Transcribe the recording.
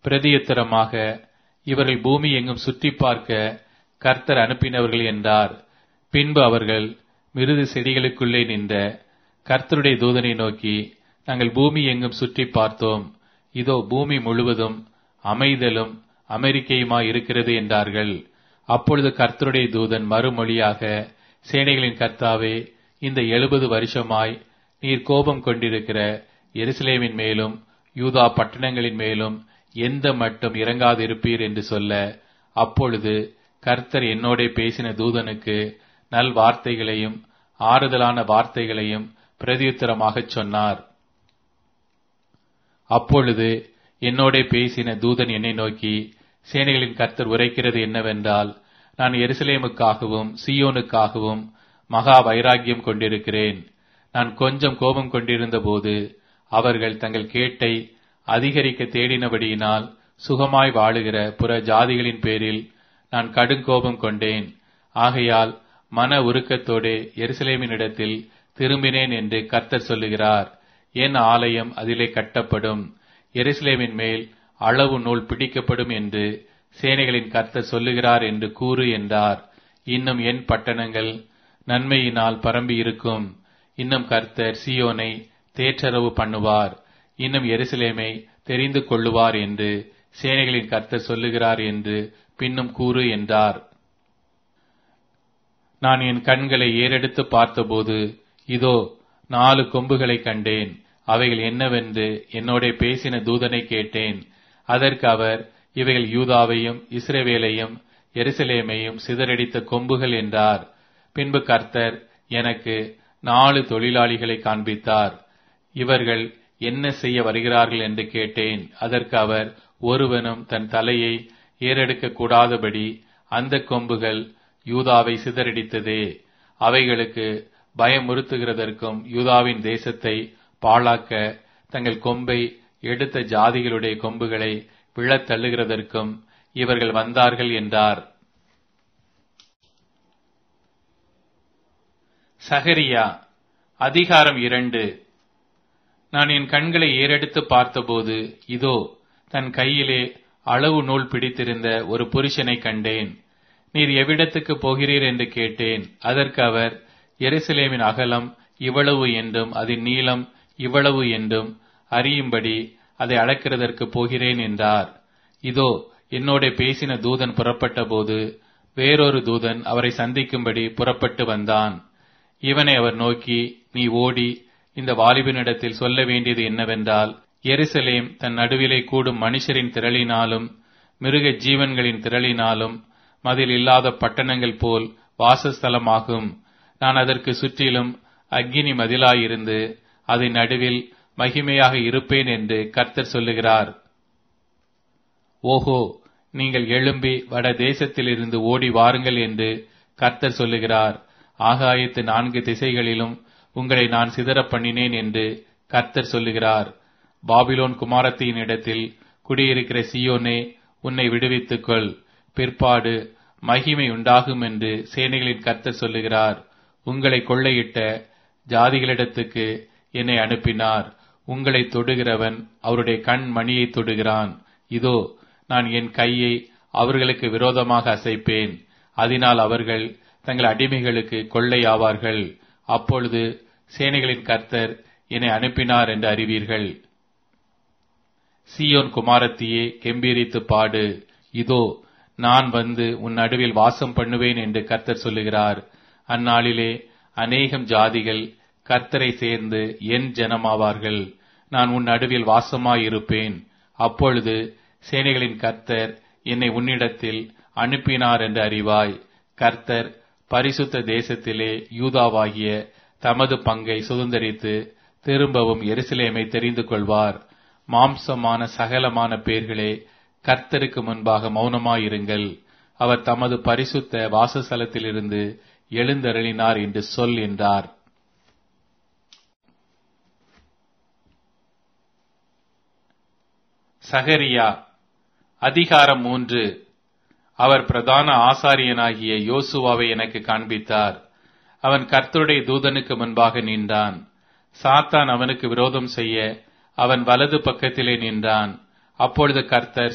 பிரதியுத்தரமாக இவர்கள் பூமி எங்கும் சுற்றி பார்க்க கர்த்தர் அனுப்பினவர்கள் என்றார் பின்பு அவர்கள் மிருது செடிகளுக்குள்ளே நின்ற கர்த்தருடைய தூதனை நோக்கி நாங்கள் பூமி எங்கும் சுற்றி பார்த்தோம் இதோ பூமி முழுவதும் அமைதலும் அமெரிக்கையுமாய் இருக்கிறது என்றார்கள் அப்பொழுது கர்த்தருடைய தூதன் மறுமொழியாக சேனைகளின் கர்த்தாவே இந்த எழுபது வருஷமாய் நீர் கோபம் கொண்டிருக்கிற எருசலேமின் மேலும் யூதா பட்டணங்களின் மேலும் எந்த மட்டும் இறங்காதிருப்பீர் என்று சொல்ல அப்பொழுது கர்த்தர் என்னோடே பேசின தூதனுக்கு நல் வார்த்தைகளையும் ஆறுதலான வார்த்தைகளையும் பிரதியுத்தரமாகச் சொன்னார் அப்பொழுது என்னோடே பேசின தூதன் என்னை நோக்கி சேனைகளின் கர்த்தர் உரைக்கிறது என்னவென்றால் நான் எருசலேமுக்காகவும் சியோனுக்காகவும் மகா வைராக்கியம் கொண்டிருக்கிறேன் நான் கொஞ்சம் கோபம் கொண்டிருந்த போது அவர்கள் தங்கள் கேட்டை அதிகரிக்க தேடினபடியினால் சுகமாய் வாழுகிற புற ஜாதிகளின் பேரில் நான் கடுங்கோபம் கொண்டேன் ஆகையால் மன உருக்கத்தோடே எருசலேமினிடத்தில் திரும்பினேன் என்று கர்த்தர் சொல்லுகிறார் என் ஆலயம் அதிலே கட்டப்படும் எருசலேமின் மேல் அளவு நூல் பிடிக்கப்படும் என்று சேனைகளின் கர்த்தர் சொல்லுகிறார் என்று கூறு என்றார் இன்னும் என் பட்டணங்கள் நன்மையினால் பரம்பி இருக்கும் இன்னும் கர்த்தர் சியோனை தேற்றரவு பண்ணுவார் இன்னும் எருசலேமை தெரிந்து கொள்ளுவார் என்று சேனைகளின் கர்த்தர் சொல்லுகிறார் என்று பின்னும் கூறு என்றார் நான் என் கண்களை ஏறெடுத்து பார்த்தபோது இதோ நாலு கொம்புகளை கண்டேன் அவைகள் என்னவென்று என்னோட பேசின தூதனை கேட்டேன் அதற்கு அவர் இவைகள் யூதாவையும் இஸ்ரவேலையும் எருசலேமையும் சிதறடித்த கொம்புகள் என்றார் பின்பு கர்த்தர் எனக்கு நாலு தொழிலாளிகளை காண்பித்தார் இவர்கள் என்ன செய்ய வருகிறார்கள் என்று கேட்டேன் அதற்கு அவர் ஒருவனும் தன் தலையை ஏறெடுக்க கூடாதபடி அந்த கொம்புகள் யூதாவை சிதறடித்ததே அவைகளுக்கு பயமுறுத்துகிறதற்கும் யூதாவின் தேசத்தை பாழாக்க தங்கள் கொம்பை எடுத்த ஜாதிகளுடைய கொம்புகளை விழத் தள்ளுகிறதற்கும் இவர்கள் வந்தார்கள் என்றார் சகரியா அதிகாரம் இரண்டு நான் என் கண்களை ஏறெடுத்து பார்த்தபோது இதோ தன் கையிலே அளவு நூல் பிடித்திருந்த ஒரு புருஷனை கண்டேன் நீர் எவ்விடத்துக்கு போகிறீர் என்று கேட்டேன் அதற்கு அவர் எருசலேமின் அகலம் இவ்வளவு என்றும் அதன் நீளம் இவ்வளவு என்றும் அறியும்படி அதை அளக்கிறதற்கு போகிறேன் என்றார் இதோ என்னோட பேசின தூதன் புறப்பட்ட போது வேறொரு தூதன் அவரை சந்திக்கும்படி புறப்பட்டு வந்தான் இவனை அவர் நோக்கி நீ ஓடி இந்த வாலிபனிடத்தில் சொல்ல வேண்டியது என்னவென்றால் எருசலேம் தன் நடுவிலே கூடும் மனுஷரின் திரளினாலும் மிருக ஜீவன்களின் திரளினாலும் மதில் இல்லாத பட்டணங்கள் போல் வாசஸ்தலமாகும் நான் அதற்கு சுற்றிலும் அக்கினி மதிலாயிருந்து அதன் நடுவில் மகிமையாக இருப்பேன் என்று கர்த்தர் சொல்லுகிறார் ஓஹோ நீங்கள் எழும்பி வட தேசத்திலிருந்து ஓடி வாருங்கள் என்று கர்த்தர் சொல்லுகிறார் ஆகாயத்து நான்கு திசைகளிலும் உங்களை நான் சிதற பண்ணினேன் என்று கர்த்தர் சொல்லுகிறார் பாபிலோன் குமாரத்தின் இடத்தில் குடியிருக்கிற சியோனே உன்னை விடுவித்துக் கொள் பிற்பாடு மகிமை உண்டாகும் என்று சேனைகளின் கர்த்தர் சொல்லுகிறார் உங்களை கொள்ளையிட்ட ஜாதிகளிடத்துக்கு என்னை அனுப்பினார் உங்களை தொடுகிறவன் அவருடைய கண் மணியை தொடுகிறான் இதோ நான் என் கையை அவர்களுக்கு விரோதமாக அசைப்பேன் அதனால் அவர்கள் தங்கள் அடிமைகளுக்கு கொள்ளையாவார்கள் அப்பொழுது சேனைகளின் கர்த்தர் என்னை அனுப்பினார் என்று அறிவீர்கள் சியோன் குமாரத்தியே கெம்பீரித்து பாடு இதோ நான் வந்து உன் நடுவில் வாசம் பண்ணுவேன் என்று கர்த்தர் சொல்லுகிறார் அந்நாளிலே அநேகம் ஜாதிகள் கர்த்தரை சேர்ந்து என் ஜனமாவார்கள் நான் உன் நடுவில் வாசமாயிருப்பேன் அப்பொழுது சேனைகளின் கர்த்தர் என்னை உன்னிடத்தில் அனுப்பினார் என்று அறிவாய் கர்த்தர் பரிசுத்த தேசத்திலே யூதாவாகிய தமது பங்கை சுதந்திரித்து திரும்பவும் எருசலேமை தெரிந்து கொள்வார் மாம்சமான சகலமான பேர்களே கர்த்தருக்கு முன்பாக மௌனமாயிருங்கள் அவர் தமது பரிசுத்த வாசஸ்தலத்திலிருந்து எழுந்தருளினார் என்று சொல் என்றார் சகரியா அதிகாரம் மூன்று அவர் பிரதான ஆசாரியனாகிய யோசுவாவை எனக்கு காண்பித்தார் அவன் கர்த்தருடைய தூதனுக்கு முன்பாக நின்றான் சாத்தான் அவனுக்கு விரோதம் செய்ய அவன் வலது பக்கத்திலே நின்றான் அப்பொழுது கர்த்தர்